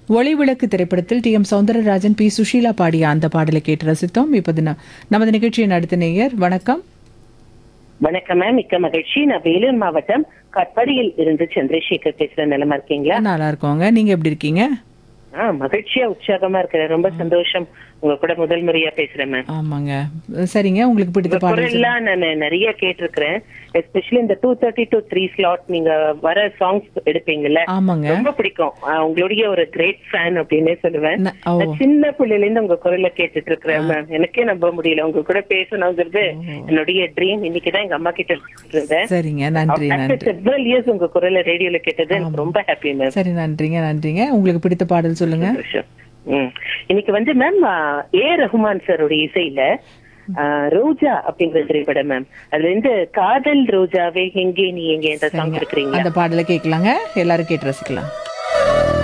ஒளி விளக்கு திரைப்படத்தில் T M Soundararajan P Susheela பாடிய அந்த பாடலை கேட்டு ரசித்தோம் இப்போது ந- நமது நிகழ்ச்சியின் அடுத்த நேயர் வணக்கம் வணக்கம் மேம் மிக்க மகிழ்ச்சி நான் வேலூர் மாவட்டம் கட்படியில் இருந்து சந்திரசேகர் பேசுறேன் நிலமா இருக்கீங்களா நல்லா இருக்கோங்க நீங்க எப்படி இருக்கீங்க ஆ மகிழ்ச்சியா உற்சாகமா இருக்கிறேன் ரொம்ப சந்தோஷம் உங்க கூட முதல் முறையா பேசுறேன் மேம் ஆமாங்க சரிங்க உங்களுக்கு பிடித்த உங்க பாடல் சொல்லுங்க. குரல்லாம் நான் நிறைய கேட்டிருக்கிறேன் எஸ்பெஷலி இந்த two thirty to three slot நீங்க வர சாங்ஸ் எடுப்பீங்கல்ல ஆமாங்க ரொம்ப பிடிக்கும் ஆ, உங்களுடைய ஒரு கிரேட் ஃபேன் அப்படின்னே சொல்லுவேன் ந- ஓ நான் சின்ன பிள்ளையில இருந்து உங்க குரலை கேட்டுட்டு இருக்கிறேன் மேம் எனக்கே நம்ப முடியல உங்க கூட பேசணுங்கிறது என்னுடைய ட்ரீம் இன்னைக்குதான் எங்க அம்மா கிட்ட இருந்தேன் சரிங்க நன்றி நன்றி செவரல் இயர்ஸ் உங்க குரலை ரேடியோல கேட்டது எனக்கு ரொம்ப ஹாப்பி மேம் சரி நன்றிங்க நன்றிங்க உங்களுக்கு பிடித்த பாடல் சொல்லுங்க சந்தோஷம். ம். இன்னைக்கு வந்து மேம் ஏ ரஹ்மான் சாருடைய இசையில ஆ, ரோஜா அப்படிங்கிற திரைப்படம் மேம் அதுல இருந்து காதல் ரோஜாவே எங்கே நீ எங்கே என்ற சாங் இருக்கிறீங்களா அந்த பாடலை கேட்கலாங்க எல்லாரும் கேட்டு ரசிக்கலாம்